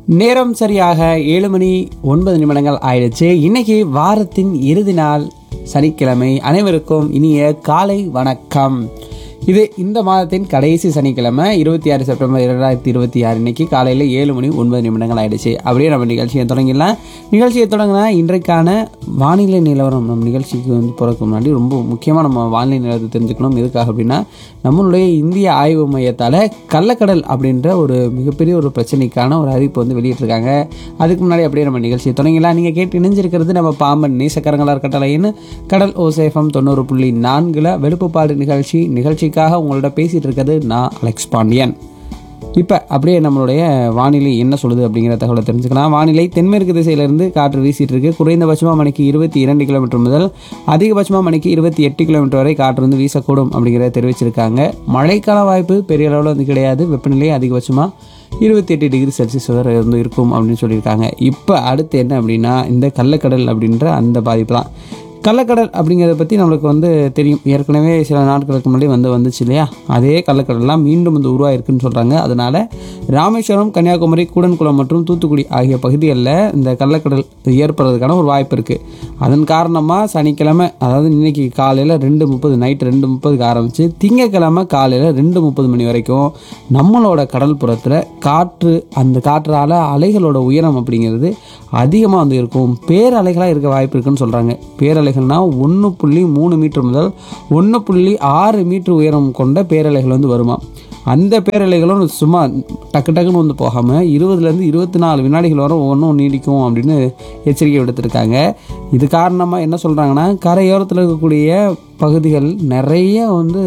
நேரம் சரியாக ஏழு மணி ஒன்பது நிமிடங்கள் ஆயிடுச்சு இன்னைக்கு வாரத்தின் இறுதி நாள் சனிக்கிழமை அனைவருக்கும் இனிய காலை வணக்கம் இது இந்த மாதத்தின் கடைசி சனிக்கிழமை இருபத்தி ஆறு செப்டம்பர் இரண்டாயிரத்தி இருபத்தி ஆறு இன்னைக்கு காலையில் ஏழு மணி ஒன்பது நிமிடங்கள் ஆயிடுச்சு அப்படியே நம்ம நிகழ்ச்சியை தொடங்கிடலாம் நிகழ்ச்சியை தொடங்கினா இன்றைக்கான வானிலை நிலவரம் நம்ம நிகழ்ச்சிக்கு வந்து போகிறதுக்கு முன்னாடி ரொம்ப முக்கியமாக நம்ம வானிலை நிலவரத்தை தெரிஞ்சுக்கணும் எதுக்காக அப்படின்னா நம்மளுடைய இந்திய ஆய்வு மையத்தால் கள்ளக்கடல் அப்படின்ற ஒரு மிகப்பெரிய ஒரு பிரச்சனைக்கான ஒரு அறிவிப்பு வந்து வெளியிட்டிருக்காங்க அதுக்கு முன்னாடி அப்படியே நம்ம நிகழ்ச்சியை தொடங்கிடலாம் நீங்கள் கேட்டு இணைஞ்சிருக்கிறது நம்ம பாம்பன் நேசக்கரங்களார் கட்டளையின் கடல் ஓசேஃபம் தொண்ணூறு புள்ளி நான்கில் வெளுப்புப்பாடு நிகழ்ச்சி நிகழ்ச்சிக்காக உங்களோட பேசிகிட்டு இருக்கிறது நான் அலெக்ஸ் பாண்டியன் இப்போ அப்படியே நம்மளுடைய வானிலை என்ன சொல்லுது அப்படிங்கிற தகவலை தெரிஞ்சுக்கலாம் வானிலை தென்மேற்கு திசையிலிருந்து காற்று வீசிட்டு இருக்கு குறைந்தபட்சமாக மணிக்கு இருபத்தி இரண்டு கிலோமீட்டர் முதல் அதிகபட்சமாக மணிக்கு இருபத்தி எட்டு கிலோமீட்டர் வரை காற்று வந்து வீசக்கூடும் அப்படிங்கிறத தெரிவிச்சிருக்காங்க மழைக்கான வாய்ப்பு பெரிய அளவில் வந்து கிடையாது வெப்பநிலை அதிகபட்சமாக இருபத்தி எட்டு டிகிரி செல்சியஸ் வரை வந்து இருக்கும் அப்படின்னு சொல்லியிருக்காங்க இப்போ அடுத்து என்ன அப்படின்னா இந்த கள்ளக்கடல் அப்படின்ற அந்த பாதிப்பு தான் கள்ளக்கடல் அப்படிங்கிறத பற்றி நம்மளுக்கு வந்து தெரியும் ஏற்கனவே சில நாட்களுக்கு முன்னாடி வந்து வந்துச்சு இல்லையா அதே கள்ளக்கடல்லாம் மீண்டும் வந்து உருவாயிருக்குன்னு சொல்கிறாங்க அதனால் ராமேஸ்வரம் கன்னியாகுமரி கூடன்குளம் மற்றும் தூத்துக்குடி ஆகிய பகுதிகளில் இந்த கள்ளக்கடல் ஏற்படுறதுக்கான ஒரு வாய்ப்பு இருக்குது அதன் காரணமாக சனிக்கிழமை அதாவது இன்னைக்கு காலையில் ரெண்டு முப்பது நைட்டு ரெண்டு முப்பதுக்கு ஆரம்பித்து திங்கக்கிழமை காலையில் ரெண்டு முப்பது மணி வரைக்கும் நம்மளோட கடல் புறத்தில் காற்று அந்த காற்றால் அலைகளோட உயரம் அப்படிங்கிறது அதிகமாக வந்து இருக்கும் பேரலைகளாக இருக்க வாய்ப்பு இருக்குன்னு சொல்கிறாங்க பேரலைகள்னா ஒன்று புள்ளி மூணு மீட்டர் முதல் ஒன்று புள்ளி ஆறு மீட்டர் உயரம் கொண்ட பேரலைகள் வந்து வருமா அந்த பேரலைகளும் சும்மா டக்கு டக்குன்னு வந்து போகாமல் இருபதுலேருந்து இருபத்தி நாலு வினாடிகள் வரை ஒவ்வொன்றும் நீடிக்கும் அப்படின்னு எச்சரிக்கை விடுத்திருக்காங்க இது காரணமாக என்ன சொல்கிறாங்கன்னா கரையோரத்தில் இருக்கக்கூடிய பகுதிகள் நிறைய வந்து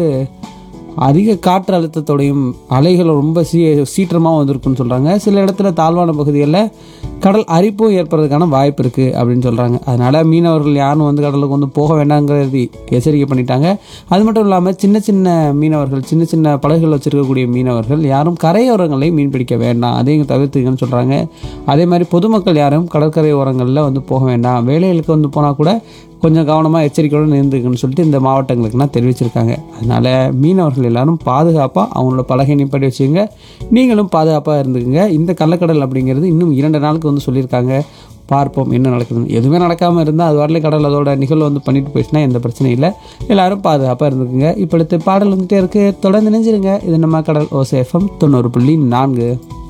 அதிக காற்று அழுத்தத்தோடையும் அலைகள் ரொம்ப சீ சீற்றமாக வந்திருக்குன்னு சொல்கிறாங்க சில இடத்துல தாழ்வான பகுதிகளில் கடல் அரிப்பும் ஏற்படுறதுக்கான வாய்ப்பு இருக்குது அப்படின்னு சொல்கிறாங்க அதனால் மீனவர்கள் யாரும் வந்து கடலுக்கு வந்து போக வேண்டாங்கிறது எச்சரிக்கை பண்ணிட்டாங்க அது மட்டும் இல்லாமல் சின்ன சின்ன மீனவர்கள் சின்ன சின்ன படகுகள் வச்சுருக்கக்கூடிய மீனவர்கள் யாரும் கரையோரங்களை மீன் பிடிக்க வேண்டாம் அதையும் தவிர்த்துக்கன்னு சொல்கிறாங்க அதே மாதிரி பொதுமக்கள் யாரும் கடற்கரை ஓரங்களில் வந்து போக வேண்டாம் வேலைகளுக்கு வந்து போனால் கூட கொஞ்சம் கவனமாக எச்சரிக்கையோடு இருந்துக்குன்னு சொல்லிட்டு இந்த மாவட்டங்களுக்குலாம் தெரிவிச்சிருக்காங்க அதனால் மீனவர்கள் எல்லாரும் பாதுகாப்பாக அவங்களோட பலகை நிப்படி வச்சுங்க நீங்களும் பாதுகாப்பாக இருந்துக்குங்க இந்த கள்ளக்கடல் அப்படிங்கிறது இன்னும் இரண்டு நாளுக்கு வந்து சொல்லியிருக்காங்க பார்ப்போம் என்ன நடக்குதுன்னு எதுவுமே நடக்காமல் இருந்தால் அது வரல கடல் அதோட நிகழ்வு வந்து பண்ணிட்டு போயிடுச்சுன்னா எந்த பிரச்சனையும் இல்லை எல்லாரும் பாதுகாப்பாக இருந்துக்குங்க இப்போ அடுத்து பாடல் வந்துட்டே இருக்குது தொடர்ந்து நினைஞ்சிருங்க இது நம்ம கடல் ஓசேஃபம் தொண்ணூறு புள்ளி நான்கு